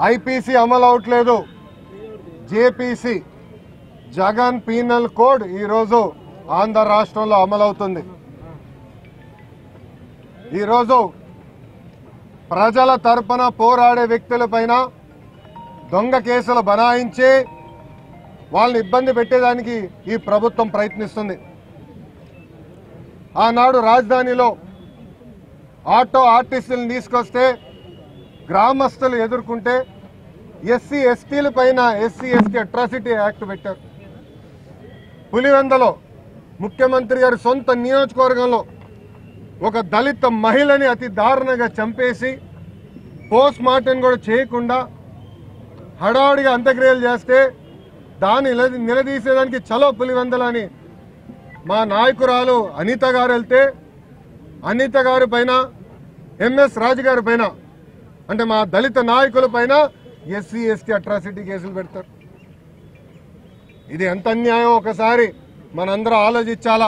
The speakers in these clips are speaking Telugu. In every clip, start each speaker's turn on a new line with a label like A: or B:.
A: ఐపీసీ అమలు అవట్లేదు జేపీసీ జగన్ పీనల్ కోడ్ ఈరోజు ఆంధ్ర రాష్ట్రంలో అమలవుతుంది ఈరోజు ప్రజల తరపున పోరాడే వ్యక్తులపైన దొంగ కేసులు బనాయించి వాళ్ళని ఇబ్బంది పెట్టేదానికి ఈ ప్రభుత్వం ప్రయత్నిస్తుంది ఆనాడు రాజధానిలో ఆటో ఆర్టీసీలను తీసుకొస్తే గ్రామస్తులు ఎదుర్కొంటే ఎస్సీ ఎస్టీల పైన ఎస్సీ ఎస్టీ అట్రాసిటీ యాక్ట్ పెట్టారు పులివెందలో ముఖ్యమంత్రి గారి సొంత నియోజకవర్గంలో ఒక దళిత మహిళని అతి దారుణంగా చంపేసి పోస్ట్ మార్టం కూడా చేయకుండా హడావుడిగా అంత్యక్రియలు చేస్తే దాన్ని నిలదీ నిలదీసేదానికి చలో పులివెందల అని మా నాయకురాలు అనిత గారు వెళ్తే అనిత గారి పైన ఎంఎస్ రాజు గారి పైన అంటే మా దళిత నాయకుల పైన ఎస్సీ ఎస్టీ అట్రాసిటీ కేసులు పెడతారు ఇది ఎంత అన్యాయం ఒకసారి మనందరం ఆలోచించాలా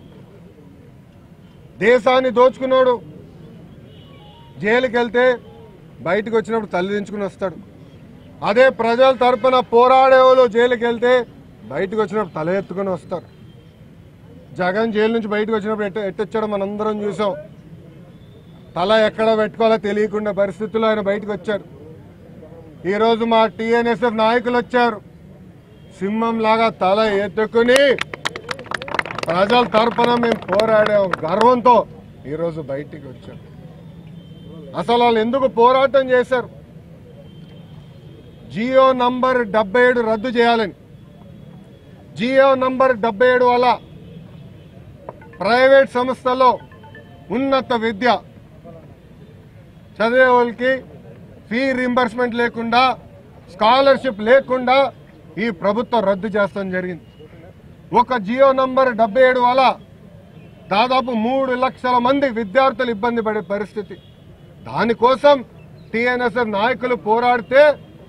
A: దేశాన్ని దోచుకున్నాడు జైలుకి వెళ్తే బయటకు వచ్చినప్పుడు తల్లిదించుకుని వస్తాడు అదే ప్రజల తరపున పోరాడేవాళ్ళు జైలుకి వెళ్తే బయటకు వచ్చినప్పుడు తల ఎత్తుకుని వస్తారు జగన్ జైలు నుంచి బయటకు వచ్చినప్పుడు ఎట్ట ఎట్టొచ్చాడో మనందరం చూసాం తల ఎక్కడ పెట్టుకోవాలో తెలియకుండా పరిస్థితుల్లో ఆయన బయటకు వచ్చాడు ఈరోజు మా టీఎన్ఎస్ఎఫ్ నాయకులు వచ్చారు సింహం లాగా తల ఎత్తుకుని ప్రజల తరపున మేము పోరాడాం గర్వంతో ఈరోజు బయటికి వచ్చాం అసలు వాళ్ళు ఎందుకు పోరాటం చేశారు జియో నంబర్ డెబ్బై ఏడు రద్దు చేయాలని జియో నంబర్ డెబ్బై ఏడు వల్ల ప్రైవేట్ సంస్థల్లో ఉన్నత విద్య చదివే వాళ్ళకి ఫీ రింబర్స్మెంట్ లేకుండా స్కాలర్షిప్ లేకుండా ఈ ప్రభుత్వం రద్దు చేస్తాం జరిగింది ఒక జియో నంబర్ డెబ్బై ఏడు వల్ల దాదాపు మూడు లక్షల మంది విద్యార్థులు ఇబ్బంది పడే పరిస్థితి దానికోసం టిఎన్ఎస్ఎఫ్ నాయకులు పోరాడితే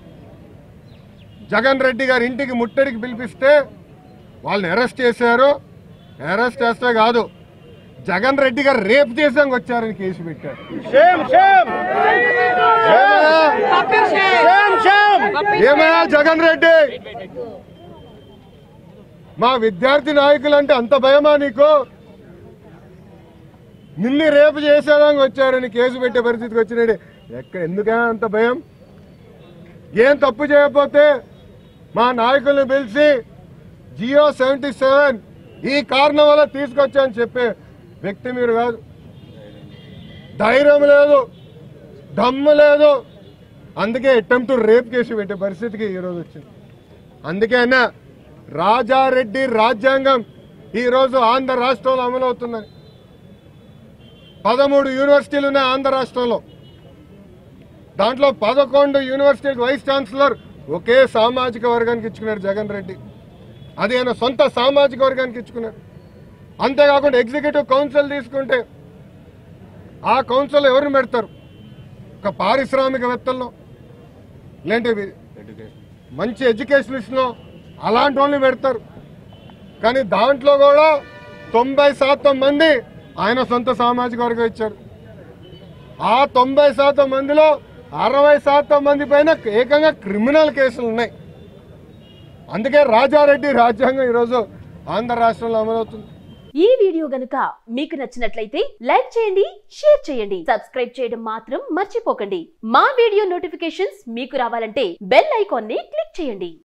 A: జగన్ రెడ్డి గారి ఇంటికి ముట్టడికి పిలిపిస్తే వాళ్ళని అరెస్ట్ చేశారు అరెస్ట్ చేస్తే కాదు జగన్ రెడ్డి గారు రేపు చేసాక వచ్చారని కేసు పెట్టారు
B: Shame, shame!
A: ఏమయ్యా?
B: Shame, shame!
A: ఏమయ్యా జగన్ రెడ్డి మా విద్యార్థి నాయకులు అంటే అంత భయమా నీకు నిన్ను రేపు చేసేదానికి వచ్చారని కేసు పెట్టే పరిస్థితికి వచ్చినాడు ఎక్కడ ఎందుకైనా అంత భయం ఏం తప్పు చేయకపోతే మా నాయకుల్ని పిలిచి జియో సెవెంటీ సెవెన్ ఈ కారణం వల్ల తీసుకొచ్చా అని చెప్పే వ్యక్తి మీరు కాదు ధైర్యం లేదు దమ్ము లేదు అందుకే అటెంప్ట్ రేప్ కేసు పెట్టే పరిస్థితికి ఈరోజు వచ్చింది అందుకే అన్న రాజారెడ్డి రాజ్యాంగం ఈరోజు ఆంధ్ర రాష్ట్రంలో అమలవుతుందని పదమూడు యూనివర్సిటీలు ఉన్నాయి ఆంధ్ర రాష్ట్రంలో దాంట్లో పదకొండు యూనివర్సిటీ వైస్ ఛాన్సలర్ ఒకే సామాజిక వర్గానికి ఇచ్చుకున్నాడు జగన్ రెడ్డి అది ఆయన సొంత సామాజిక వర్గానికి ఇచ్చుకున్నాడు అంతేకాకుండా ఎగ్జిక్యూటివ్ కౌన్సిల్ తీసుకుంటే ఆ కౌన్సిల్ ఎవరిని పెడతారు ఒక పారిశ్రామికవేత్తల్లో లేంటి మంచి ఎడ్యుకేషనిస్ట్లో అలాంటి వాళ్ళని పెడతారు కానీ దాంట్లో కూడా తొంభై శాతం మంది ఆయన సొంత సామాజిక వర్గం ఇచ్చారు ఆ తొంభై శాతం మందిలో అరవై శాతం మంది పైన ఏకంగా క్రిమినల్ కేసులు ఉన్నాయి అందుకే రాజారెడ్డి రాజ్యాంగం ఈరోజు ఆంధ్ర రాష్ట్రంలో అమలవుతుంది
C: ఈ వీడియో గనుక మీకు నచ్చినట్లయితే లైక్ చేయండి షేర్ చేయండి సబ్స్క్రైబ్ చేయడం మాత్రం మర్చిపోకండి మా వీడియో నోటిఫికేషన్స్ మీకు రావాలంటే బెల్ ఐకాన్ ని క్లిక్ చేయండి